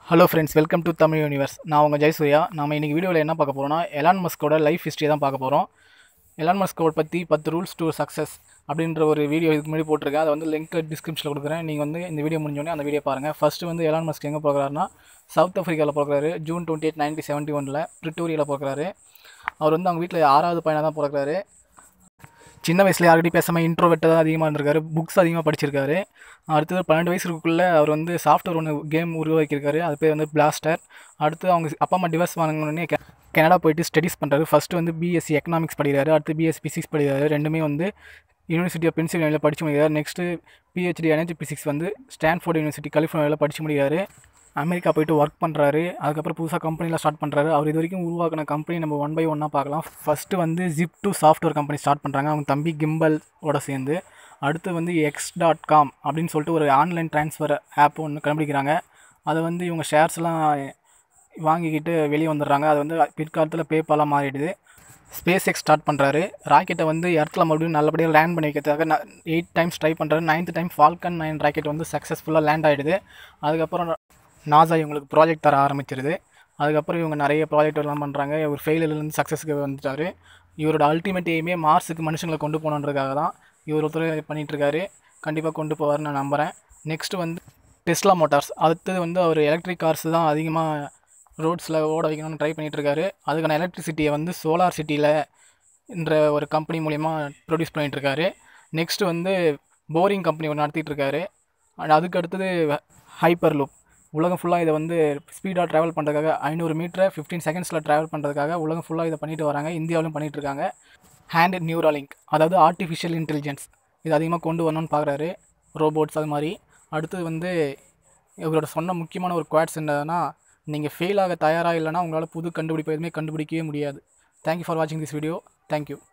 hello friends welcome to Tamil universe நான் உங்கள் ஜெயசூர்யா நம்ம இன்றைக்கி வீடியோவில் என்ன பார்க்க போகிறோம்னா எலான் மஸ்கோட லைஃப் ஹிஸ்ட்ரி தான் பார்க்க போகிறோம் எலான் மஸ்கோட பற்றி பத்து ரூல்ஸ் டு சக்ஸஸ் அப்படின்ற ஒரு வீடியோ இதுக்கு முன்னாடி போட்டிருக்கேன் அதை வந்து லிங்க் டிஸ்கிரிப்ஷனில் கொடுக்குறேன் நீங்கள் வந்து இந்த வீடியோ முடிஞ்சோடனே அந்த வீடியோ பாருங்கள் ஃபஸ்ட்டு வந்து எலான் மஸ்க் எங்கே போகிறாருன்னா சவுத் ஆஃப்ரிக்காவில் பிறக்கிறாரு June twenty eight nineteen seventy ஒனில் ப்ரிட்டோரியாவில் பிறக்கிறாரு அவர் வந்து அவங்க வீட்டில் ஆறாவது பையனாக தான் பிறக்கிறாரு சின்ன வயசுல யார்கிட்டயும் பேசாமல் இன்ட்ரோவெட்டாக தான் அதிகமாக இருந்திருக்காரு புக்ஸ் அதிகமாக படிச்சிருக்காரு அடுத்தது பன்னெண்டு வயசுக்குள்ளே அவர் வந்து சாஃப்ட்வேர் ஒன்று கேம் உருவாக்கியிருக்காரு அது பேர் வந்து பிளாஸ்டர் அடுத்து அவங்க அப்பா அம்மா டிவர்ஸ் வாங்கினோடனே கெ கனடா போயிட்டு ஸ்டடீஸ் பண்ணுறாரு ஃபஸ்ட்டு வந்து பிஎஸ்சி எக்கனாமிக்ஸ் படிக்கிறாரு அடுத்து பிஎஸ்சி பிசிக்ஸ் படிக்கிறாரு ரெண்டுமே வந்து யூனிவர்சிட்டி ஆஃப் பென்சில்வேனியில் படித்து முடிக்கிறார் நெக்ஸ்ட்டு பிஹெச்டி எனர்ஜி பிசிக்ஸ் வந்து ஸ்டான்ஃபோர்ட் யூனிவர்சிட்டி கலிஃபோர்னியாவில் படித்து முடிக்கிறாரு அமெரிக்கா போயிட்டு ஒர்க் பண்ணுறாரு அதுக்கப்புறம் புதுசாக கம்பெனிலாம் ஸ்டார்ட் பண்ணுறாரு அவர் இது வரைக்கும் உருவாக்கின கம்பெனி நம்ம ஒன் பை ஒன்னாக பார்க்கலாம் ஃபஸ்ட்டு வந்து Zip two software company start பண்ணுறாங்க அவங்க தம்பி கிம்பல் ஓட சேர்ந்து அடுத்து வந்து எக்ஸ் டாட் காம் அப்படின்னு சொல்லிட்டு ஒரு ஆன்லைன் ட்ரான்ஸ்ஃபர் ஆப் ஒன்று கண்டுபிடிக்கிறாங்க அதை வந்து இவங்க ஷேர்ஸ்லாம் வாங்கிக்கிட்டு வெளியே வந்துடுறாங்க அது வந்து பிற்காலத்தில் பேப்பாலாக மாறிடுது ஸ்பேஸ் எக்ஸ் ஸ்டார்ட் பண்ணுறாரு ராக்கெட்டை வந்து இடத்துல மறுபடியும் நல்லபடியாக லேண்ட் பண்ணி வைக்கிறதுக்காக எயிட் டைம்ஸ் ட்ரை பண்ணுறாரு ninth time Falcon nine rocket வந்து சக்ஸஸ்ஃபுல்லாக லேண்ட் ஆகிடுது அதுக்கப்புறம் நாசா இவங்களுக்கு ப்ராஜெக்ட் தர ஆரம்பிச்சிருது அதுக்கப்புறம் இவங்க நிறைய ப்ராஜெக்ட் எல்லாம் பண்ணுறாங்க இவர் ஃபெயிலியர்லேருந்து சக்ஸஸ்க்கு வந்துட்டார் இவரோட அல்டிமேட் எய்மே மார்ஸுக்கு மனுஷங்களை கொண்டு போகணுன்றதுக்காக தான் இவர் ஒருத்தர் பண்ணிகிட்ருக்காரு கண்டிப்பாக கொண்டு போவார்னு நான் நம்புகிறேன் நெக்ஸ்ட்டு வந்து டெஸ்லா மோட்டார்ஸ் அடுத்தது வந்து அவர் எலக்ட்ரிக் கார்ஸ் தான் அதிகமாக ரோட்ஸில் ஓட வைக்கணும்னு ட்ரை பண்ணிகிட்ருக்காரு அதுக்கான எலக்ட்ரிசிட்டியை வந்து சோலார் சிட்டியில் என்ற ஒரு கம்பெனி மூலிமா ப்ரொடியூஸ் பண்ணிகிட்ருக்காரு நெக்ஸ்ட்டு வந்து போரிங் கம்பெனி ஒன்று நடத்திட்டு இருக்காரு அண்ட் அதுக்கு அடுத்தது ஹைப்பர் லூப் உலகம் ஃபுல்லாக இதை வந்து ஸ்பீடாக ட்ராவல் பண்ணுறதுக்காக ஐநூறு மீட்டரை ஃபிஃப்டீன் செகண்ட்ஸில் ட்ராவல் பண்ணுறதுக்காக உலகம் ஃபுல்லாக இதை பண்ணிட்டு வராங்க இந்தியாவிலும் பண்ணிட்டு இருக்காங்க ஹேண்ட் நியூராலிங்க் அதாவது ஆர்டிஃபிஷியல் இன்டெலிஜென்ஸ் இது அதிகமாக கொண்டு வரணும்னு பார்க்குறாரு ரோபோட்ஸ் அது மாதிரி அடுத்தது வந்து இவரோட சொன்ன முக்கியமான ஒரு குவாட்ஸ் என்னதுன்னா நீங்கள் ஃபெயில் ஆக தயாராக இல்லைனா உங்களால் புது கண்டுபிடிப்பு எதுவுமே கண்டுபிடிக்கவே முடியாது தேங்க்யூ ஃபார் வாட்சிங் திஸ் வீடியோ தேங்க்யூ